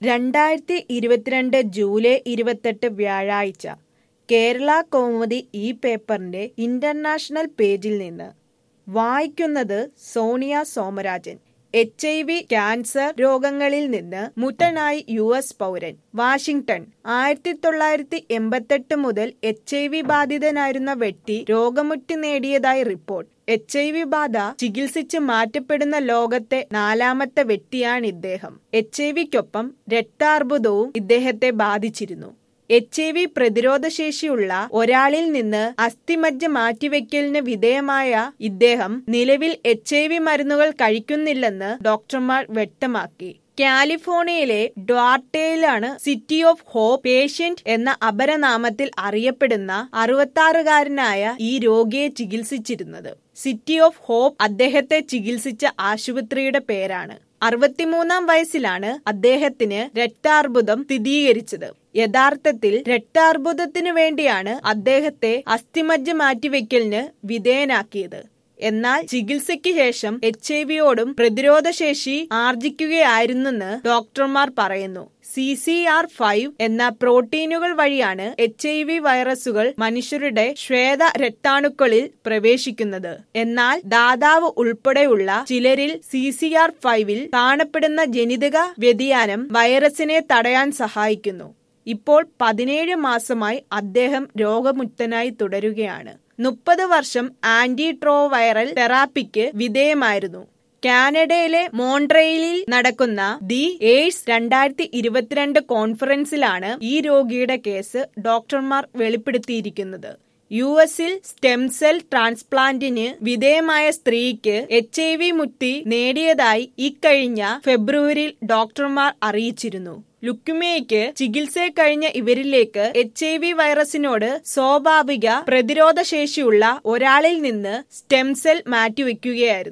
രണ്ടായിരത്തി ഇരുപത്തിരണ്ട് ജൂലൈ ഇരുപത്തെട്ട് വ്യാഴാഴ്ച കേരള കൗമുദി ഈ പേപ്പറിന്റെ ഇന്റർനാഷണൽ പേജിൽ നിന്ന് വായിക്കുന്നത് Sonia Somarajan H I V cancer രോഗങ്ങളിൽ നിന്ന് മുക്തനായി യു എസ് പൗരൻ വാഷിംഗ്ടൺ ആയിരത്തി തൊള്ളായിരത്തി എൺപത്തെട്ട് മുതൽ എച്ച് ഐ വി ബാധിതനായിരുന്ന വ്യക്തി രോഗമുക്തി നേടിയതായി റിപ്പോർട്ട് എച്ച് ഐ വി ബാധ ചികിത്സിച്ച് മാറ്റപ്പെടുന്ന ലോകത്തെ നാലാമത്തെ വ്യക്തിയാണ് ഇദ്ദേഹം എച്ച് ഐ വിക്കൊപ്പം രക്താർബുദവും ഇദ്ദേഹത്തെ ബാധിച്ചിരുന്നു എച്ച് ഐ വി പ്രതിരോധശേഷിയുള്ള ഒരാളിൽ നിന്ന് അസ്ഥിമജ്ജ മാറ്റിവെക്കലിന് വിധേയമായ ഇദ്ദേഹം നിലവിൽ എച്ച് ഐ വി മരുന്നുകൾ കഴിക്കുന്നില്ലെന്ന് ഡോക്ടർമാർ വ്യക്തമാക്കി കാലിഫോർണിയയിലെ ഡ്വാർട്ടയിലാണ് സിറ്റി ഓഫ് ഹോപ്പ് പേഷ്യന്റ് എന്ന അപരനാമത്തിൽ അറിയപ്പെടുന്ന അറുപത്താറുകാരനായ ഈ രോഗിയെ ചികിത്സിച്ചിരുന്നത് സിറ്റി ഓഫ് ഹോപ്പ് അദ്ദേഹത്തെ ചികിത്സിച്ച ആശുപത്രിയുടെ പേരാണ് അറുപത്തിമൂന്നാം വയസ്സിലാണ് അദ്ദേഹത്തിന് രക്താർബുദം സ്ഥിരീകരിച്ചത് യഥാർത്ഥത്തിൽ രക്താർബുദത്തിനു വേണ്ടിയാണ് അദ്ദേഹത്തെ അസ്ഥിമജ്ജ മാറ്റിവെക്കലിന് വിധേയനാക്കിയത് എന്നാൽ ചികിത്സയ്ക്ക് ശേഷം എച്ച് ഐ വിയോടും പ്രതിരോധശേഷി ആർജിക്കുകയായിരുന്നെന്ന് ഡോക്ടർമാർ പറയുന്നു സി സി ആർ ഫൈവ് എന്ന പ്രോട്ടീനുകൾ വഴിയാണ് എച്ച് ഐ വി വൈറസുകൾ മനുഷ്യരുടെ ശ്വേത രക്താണുക്കളിൽ പ്രവേശിക്കുന്നത് എന്നാൽ ദാതാവ് ഉൾപ്പെടെയുള്ള ചിലരിൽ സി സി ആർ ഫൈവിൽ കാണപ്പെടുന്ന ജനിതക വ്യതിയാനം വൈറസിനെ തടയാൻ സഹായിക്കുന്നു ഇപ്പോൾ പതിനേഴ് മാസമായി അദ്ദേഹം രോഗമുക്തനായി തുടരുകയാണ് മുപ്പത് വർഷം ആന്റിട്രോവൈറൽ തെറാപ്പിക്ക് വിധേയമായിരുന്നു കാനഡയിലെ മോൺട്രെയിലിൽ നടക്കുന്ന ദി എയ്ഡ്സ് രണ്ടായിരത്തി ഇരുപത്തിരണ്ട് കോൺഫറൻസിലാണ് ഈ രോഗിയുടെ കേസ് ഡോക്ടർമാർ വെളിപ്പെടുത്തിയിരിക്കുന്നത് യു എസിൽ സ്റ്റെം സെൽ ട്രാൻസ്പ്ലാന്റിന് വിധേയമായ സ്ത്രീക്ക് എച്ച് ഐ വി മുക്തി നേടിയതായി ഇക്കഴിഞ്ഞ ഫെബ്രുവരിയിൽ ഡോക്ടർമാർ അറിയിച്ചിരുന്നു ലുക്കുമിയയ്ക്ക് ചികിത്സ കഴിഞ്ഞ ഇവരിലേക്ക് എച്ച് ഐ വി വൈറസിനോട് സ്വാഭാവിക പ്രതിരോധ ശേഷിയുള്ള ഒരാളിൽ നിന്ന് സ്റ്റെം സെൽ മാറ്റിവെക്കുകയായിരുന്നു